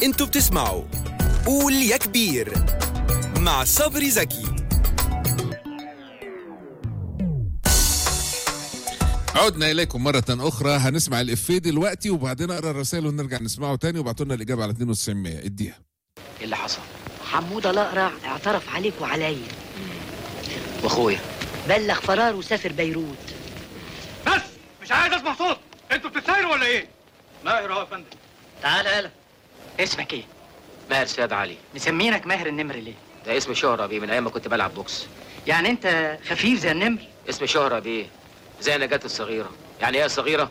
انتوا بتسمعوا قول يا كبير مع صبري زكي عدنا إليكم مرة أخرى هنسمع الإفيه دلوقتي وبعدين أقرأ الرسائل ونرجع نسمعه تاني وبعتوا لنا الإجابة على 92 اديها ايه اللي حصل حمودة الأقرع اعترف عليك وعليا واخويا بلغ فرار وسافر بيروت بس مش عايز اسمع صوت انتوا بتتسايروا ولا ايه؟ ماهر اهو يا فندم تعال يالا اسمك ايه ماهر سياد علي مسمينك ماهر النمر ليه ده اسم شهرة بيه من ايام ما كنت بلعب بوكس يعني انت خفيف زي النمر اسم شهرة بيه زي نجاة الصغيرة يعني ايه الصغيرة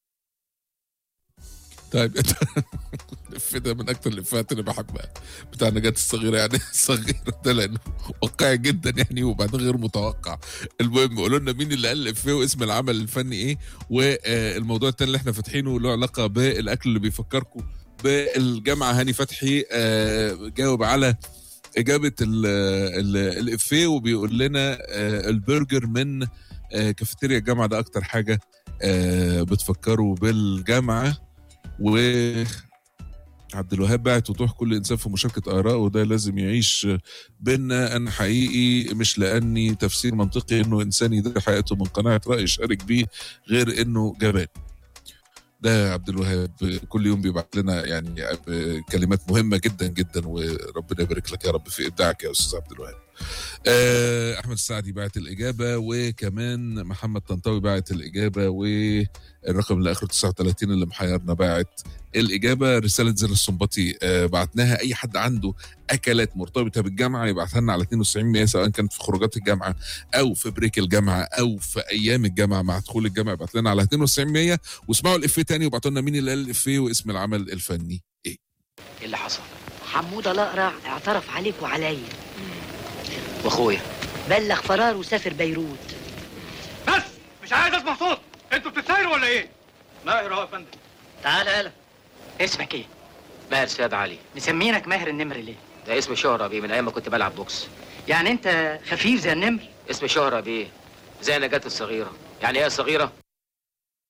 طيب الإفيه ده من أكتر الإفيهات اللي بحبها بتاع نجاة الصغيرة يعني الصغيرة ده لأنه واقعي جدا يعني وبعدين غير متوقع المهم قولوا لنا مين اللي قال الإفيه واسم العمل الفني إيه والموضوع التاني اللي إحنا فاتحينه له علاقة بالأكل اللي بيفكركم بالجامعة هاني فتحي آه، جاوب على إجابة ال- ال- الإفيه وبيقول لنا آه، البرجر من آه، كافيتيريا الجامعة ده أكتر حاجة آه، بتفكروا بالجامعة و عبد الوهاب باعت وضوح كل انسان في مشاركه اراء وده لازم يعيش بينا انا حقيقي مش لاني تفسير منطقي انه انسان يدير حياته من قناعه راي شارك بيه غير انه جبان ده عبد الوهاب كل يوم بيبعت لنا يعني كلمات مهمه جدا جدا وربنا يبارك لك يا رب في ابداعك يا استاذ عبد الوهاب. آه، احمد السعدي بعت الاجابه وكمان محمد طنطاوي بعت الاجابه والرقم اللي اخره 39 اللي محيرنا باعت الاجابه رساله زر السنباطي آه، بعتناها اي حد عنده اكلات مرتبطه بالجامعه يبعتها لنا على 92 100 سواء كانت في خروجات الجامعه او في بريك الجامعه او في ايام الجامعه مع دخول الجامعه يبعت لنا على 92 100 واسمعوا الافيه تاني وابعتوا لنا مين اللي قال الافيه واسم العمل الفني ايه ايه اللي حصل حمودة الأقرع اعترف عليك وعليا واخويا بلغ فرار وسافر بيروت بس مش عايز اسمع صوت انتوا بتتسايروا ولا ايه؟ ماهر اهو يا فندم تعال يالا اسمك ايه ماهر سياد علي مسمينك ماهر النمر ليه ده اسم شهرة بيه من ايام ما كنت بلعب بوكس يعني انت خفيف زي النمر اسم شهرة بيه زي نجاة الصغيرة يعني ايه الصغيرة